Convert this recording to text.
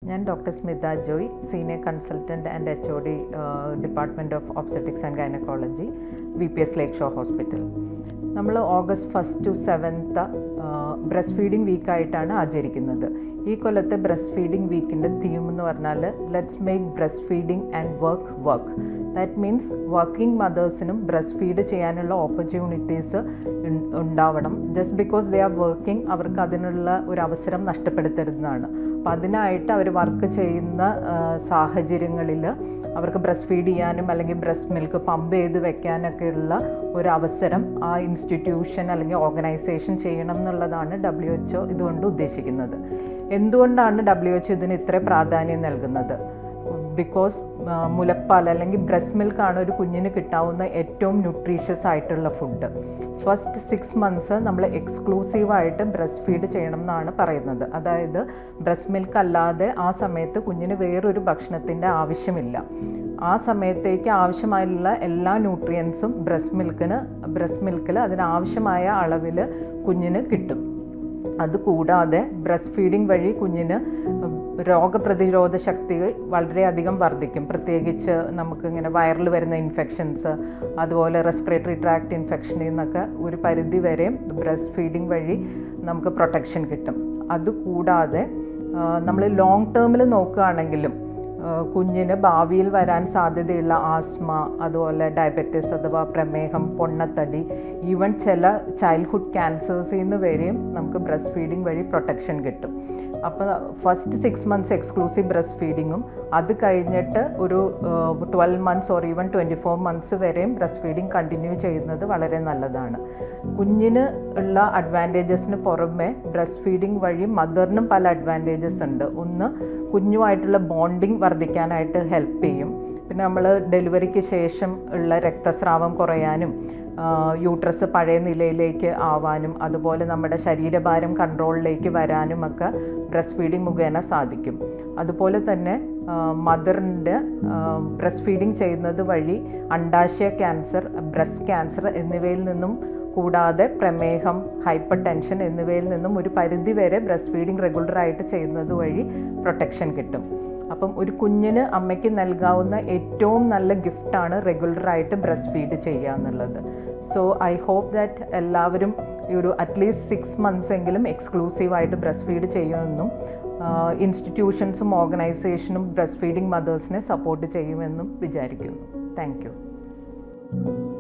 ഞാൻ doctor Smitha Joy senior consultant and H O D department of obstetrics and gynaecology V P S Lakeshore hospital നമ്മൾ August first to seventh breastfeeding വീക്കായിട്ടാണ് ആചരിക്കുന്നത് ഈ കൊല്ലത്തെ breastfeeding വീക്കിൻ്റെ theme എന്ന് പറഞ്ഞാൽ let's make breastfeeding and work work that means working മദേഴ്സിനും breastfeed ചെയ്യാനുള്ള ഓപ്പർച്യൂണിറ്റീസ് ഉണ്ടാവണം just because they are working അവർക്ക് അതിനുള്ള ഒരു അവസരം നഷ്ടപ്പെടുത്തരുന്നതാണ് അപ്പോൾ അതിനായിട്ട് അവർ വർക്ക് ചെയ്യുന്ന സാഹചര്യങ്ങളിൽ അവർക്ക് ബ്രസ്റ്റ് ഫീഡ് ചെയ്യാനും അല്ലെങ്കിൽ ബ്രസ്റ്റ് മിൽക്ക് പമ്പ് ചെയ്ത് വെക്കാനൊക്കെയുള്ള ഒരു അവസരം ആ ഇൻസ്റ്റിറ്റ്യൂഷൻ അല്ലെങ്കിൽ ഓർഗനൈസേഷൻ ചെയ്യണം എന്നുള്ളതാണ് ഡബ്ല്യു എച്ച് ഒ ഇതുകൊണ്ട് ഉദ്ദേശിക്കുന്നത് എന്തുകൊണ്ടാണ് ഡബ്ല്യു എച്ച് ഇതിന് ഇത്ര പ്രാധാന്യം നൽകുന്നത് ബിക്കോസ് മുലപ്പാൽ അല്ലെങ്കിൽ ബ്രസ്റ്റ് മിൽക്കാണ് ഒരു കുഞ്ഞിന് കിട്ടാവുന്ന ഏറ്റവും ന്യൂട്രീഷ്യസ് ആയിട്ടുള്ള ഫുഡ് ഫസ്റ്റ് സിക്സ് മന്ത്സ് നമ്മൾ എക്സ്ക്ലൂസീവായിട്ട് ബ്രസ്റ്റ് ഫീഡ് ചെയ്യണം എന്നാണ് പറയുന്നത് അതായത് ബ്രസ്റ്റ് മിൽക്ക് അല്ലാതെ ആ സമയത്ത് കുഞ്ഞിന് വേറൊരു ഭക്ഷണത്തിൻ്റെ ആവശ്യമില്ല ആ സമയത്തേക്ക് ആവശ്യമായുള്ള എല്ലാ ന്യൂട്രിയൻസും ബ്രസ്റ്റ് മിൽക്കിന് ബ്രസ്റ്റ് മിൽക്കിൽ അതിനാവശ്യമായ അളവിൽ കുഞ്ഞിന് കിട്ടും അതുകൂടാതെ ബ്രസ്റ്റ് ഫീഡിംഗ് വഴി കുഞ്ഞിന് രോഗപ്രതിരോധ ശക്തി വളരെയധികം വർദ്ധിക്കും പ്രത്യേകിച്ച് നമുക്കിങ്ങനെ വയറിൽ വരുന്ന ഇൻഫെക്ഷൻസ് അതുപോലെ റെസ്പിറേറ്ററി ട്രാക്ട് ഇൻഫെക്ഷനിൽ നിന്നൊക്കെ ഒരു പരിധി വരെ ബ്രസ്റ്റ് ഫീഡിംഗ് വഴി നമുക്ക് പ്രൊട്ടക്ഷൻ കിട്ടും അതുകൂടാതെ നമ്മൾ ലോങ് ടേമിൽ നോക്കുകയാണെങ്കിലും കുഞ്ഞിന് ഭാവിയിൽ വരാൻ സാധ്യതയുള്ള ആസ്മ അതുപോലെ ഡയബറ്റിസ് അഥവാ പ്രമേഹം പൊണ്ണത്തടി ഈവൻ ചില ചൈൽഡ്ഹുഡ് ക്യാൻസേഴ്സിൽ നിന്ന് വരെയും നമുക്ക് ബ്രസ്റ്റ് ഫീഡിംഗ് വഴി പ്രൊട്ടക്ഷൻ കിട്ടും അപ്പോൾ first six months exclusive breast ഫീഡിങ്ങും അത് കഴിഞ്ഞിട്ട് ഒരു twelve months or even twenty four months വരെയും ബ്രസ്റ്റ് ഫീഡിങ് കണ്ടിന്യൂ ചെയ്യുന്നത് വളരെ നല്ലതാണ് കുഞ്ഞിന് ഉള്ള അഡ്വാൻറ്റേജസിന് പുറമെ ബ്രസ്റ്റ് ഫീഡിങ് വഴി മദറിനും പല അഡ്വാൻറ്റേജസ് ഉണ്ട് ഒന്ന് കുഞ്ഞുമായിട്ടുള്ള ബോണ്ടിങ് വർദ്ധിക്കാനായിട്ട് ഹെൽപ്പ് ചെയ്യും പിന്നെ നമ്മൾ ഡെലിവറിക്ക് ശേഷം ഉള്ള രക്തസ്രാവം കുറയാനും യൂട്രസ് പഴയ നിലയിലേക്ക് ആവാനും അതുപോലെ നമ്മുടെ ശരീരഭാരം കൺട്രോളിലേക്ക് വരാനും ഒക്കെ ബ്രസ്റ്റ് ഫീഡിംഗ് മുഖേന സാധിക്കും അതുപോലെ തന്നെ മദറിൻ്റെ ബ്രസ്റ്റ് ഫീഡിംഗ് ചെയ്യുന്നത് വഴി അണ്ടാശയ ക്യാൻസർ ബ്രസ്റ്റ് ക്യാൻസർ എന്നിവയിൽ നിന്നും കൂടാതെ പ്രമേഹം ഹൈപ്പർ ടെൻഷൻ എന്നിവയിൽ നിന്നും ഒരു പരിധി വരെ ബ്രസ്റ്റ് ഫീഡിംഗ് റെഗുലറായിട്ട് ചെയ്യുന്നത് വഴി പ്രൊട്ടക്ഷൻ കിട്ടും അപ്പം ഒരു കുഞ്ഞിന് അമ്മയ്ക്ക് നൽകാവുന്ന ഏറ്റവും നല്ല ഗിഫ്റ്റാണ് റെഗുലറായിട്ട് ബ്രസ്റ്റ് ഫീഡ് ചെയ്യുക എന്നുള്ളത് സോ ഐ ഹോപ്പ് ദാറ്റ് എല്ലാവരും ഈ ഒരു അറ്റ്ലീസ്റ്റ് സിക്സ് മന്ത്സ് എങ്കിലും എക്സ്ക്ലൂസീവായിട്ട് ബ്രസ്റ്റ് ഫീഡ് ചെയ്യുമെന്നും ഇൻസ്റ്റിറ്റ്യൂഷൻസും ഓർഗനൈസേഷനും ബ്രസ്റ്റ് ഫീഡിംഗ് മദേഴ്സിനെ സപ്പോർട്ട് ചെയ്യുമെന്നും വിചാരിക്കുന്നു താങ്ക്